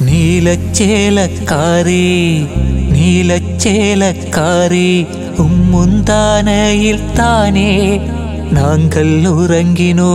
നീലച്ചേലക്കാരി നീലച്ചേലക്കാരി ഉമ്മുന്താനയിൽ താനേ നാങ്കൾ ഉറങ്ങിനോ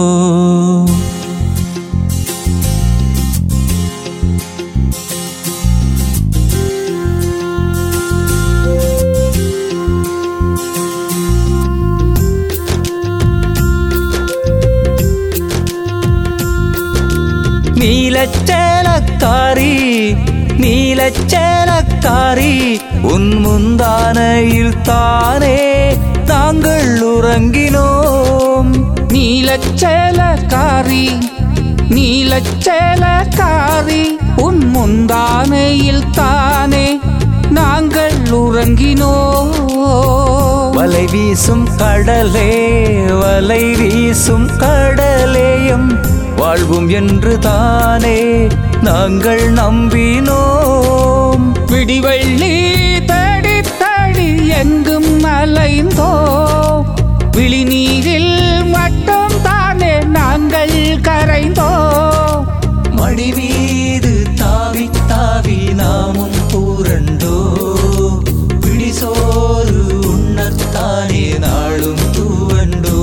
നീലച്ചേലക്കാരി നീലച്ചേലക്കാരി ഉൻമുന്താനയിൽ താനേ താങ്കൾ ഉറങ്ങിനോം நீலச்சேலக்காரி நீலச்சேலக்காரி உன் முந்தானையில் தானே நாங்கள் உறங்கினோம் வலை வீசும் கடலே வலை வீசும் கடலேயும் வாழ்வும் என்று தானே நாங்கள் நம்பினோம் விடிவெள்ளி தேடி தேடி எங்கும் அலைந்தோ விழிநீரில் மட்டும் தானே நாங்கள் கரைந்தோ மடி மீது தாவி தாவி நாமும் பூரண்டோ பிடிசோறு உண்ணத்தானே நாளும் தூவண்டோ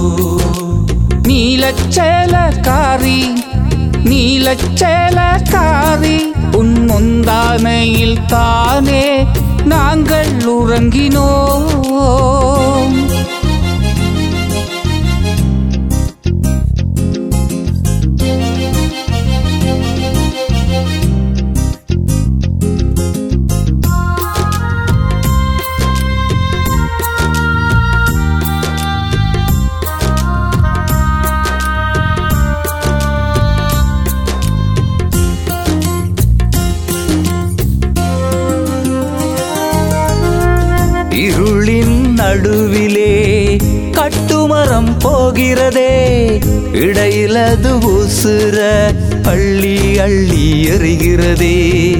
நீலச்சேலக்காரி நீலச்சேலக்காரி உன் முந்தானையில் தானே நாங்கள் உறங்கினோம் இருளின் நடுவிலே கட்டுமரம் போகிறதே இடையிலது உசுர அள்ளி அள்ளி எறிகிறதே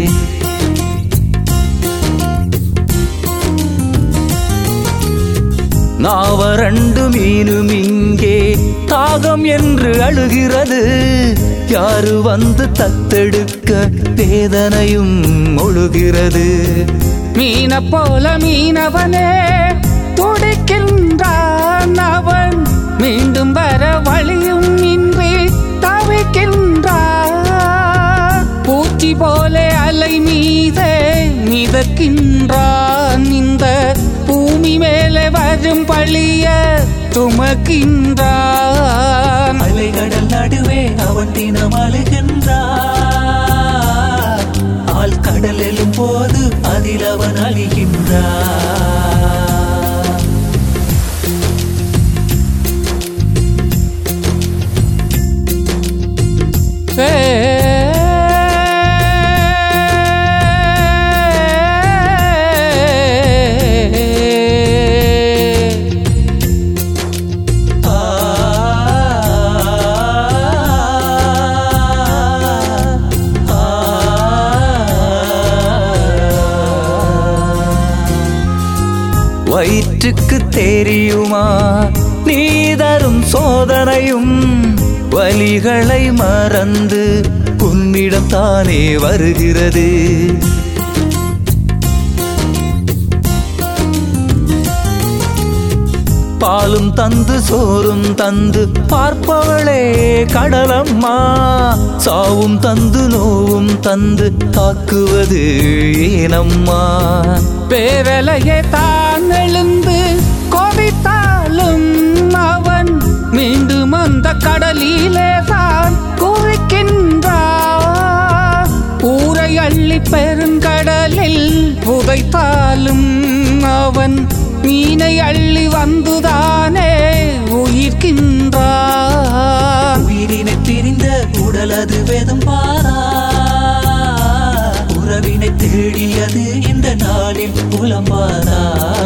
நாவரண்டு மீனும் இங்கே தாகம் என்று அழுகிறது யாரு வந்து தத்தெடுக்க வேதனையும் ஒழுகிறது மீன போல மீனவனே துடிக்கின்றான் அவன் மீண்டும் வர வழியும் இன்றி தவிக்கின்றான் பூச்சி போல அலை மீதே மிதக்கின்றான் இந்த பூமி மேலே வரும் பழிய சுமக்கின்றான் அலைகடல் நடுவே அவன் தினம் அழுகின்றார் ஆள் கடல் எழும் போது அதில் அவன் அழிகின்றார் ஆ, ஆ, வயிற்றுக்கு தெரியுமா நீ தரும் சோதனையும் வலிகளை மறந்து உன்னிடம் தானே வருகிறது பாலும் தந்து சோறும் தந்து பார்ப்பவளே கடலம்மா சாவும் தந்து நோவும் தந்து தாக்குவது ஏனம்மா பேரலையே தான் எழுந்து கொதித்தாலும் அவன் மீண்டும் அந்த கடலிலே தான் குவிக்கின்றான் ஊரை அள்ளி பெருங்கடலில் புதைத்தாலும் அவன் மீனை அள்ளி வந்துதானே உயிர்க்கின்றான் உயிரினை பிரிந்த உடலது வேதம் பாரா உறவினை தேடியது இந்த நாளில் புலம்பாரா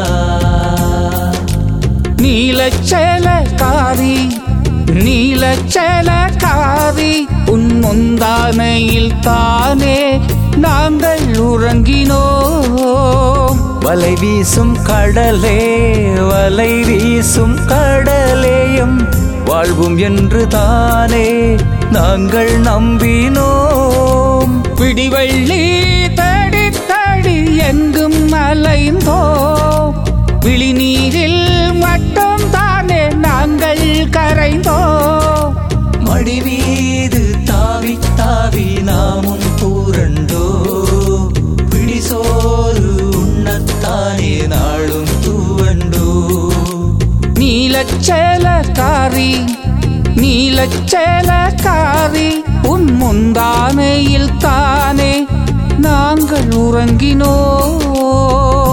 நீலச்சேலக்காரி நீலச்சேலக்காரி உன் முந்தானையில் தானே நாங்கள் உறங்கினோம் வலை வீசும் கடலே வலை வீசும் கடலேயும் வாழ்வும் என்று தானே நாங்கள் நம்பினோம் பிடிவள்ளி தேடி தேடி எங்கும் அலைந்தோ விழிநீரில் மட்டும் தானே நாங்கள் கரைந்தோ மடி மீது தாவி தாவி நாமும் பூரண்டோ பிடிசோறு உண்ணத்தானே நாளும் தூவண்டோ நீலச்சேலக்காரி நீலச்சேலக்காரி உன் முந்தானையில் தானே நாங்கள் உறங்கினோ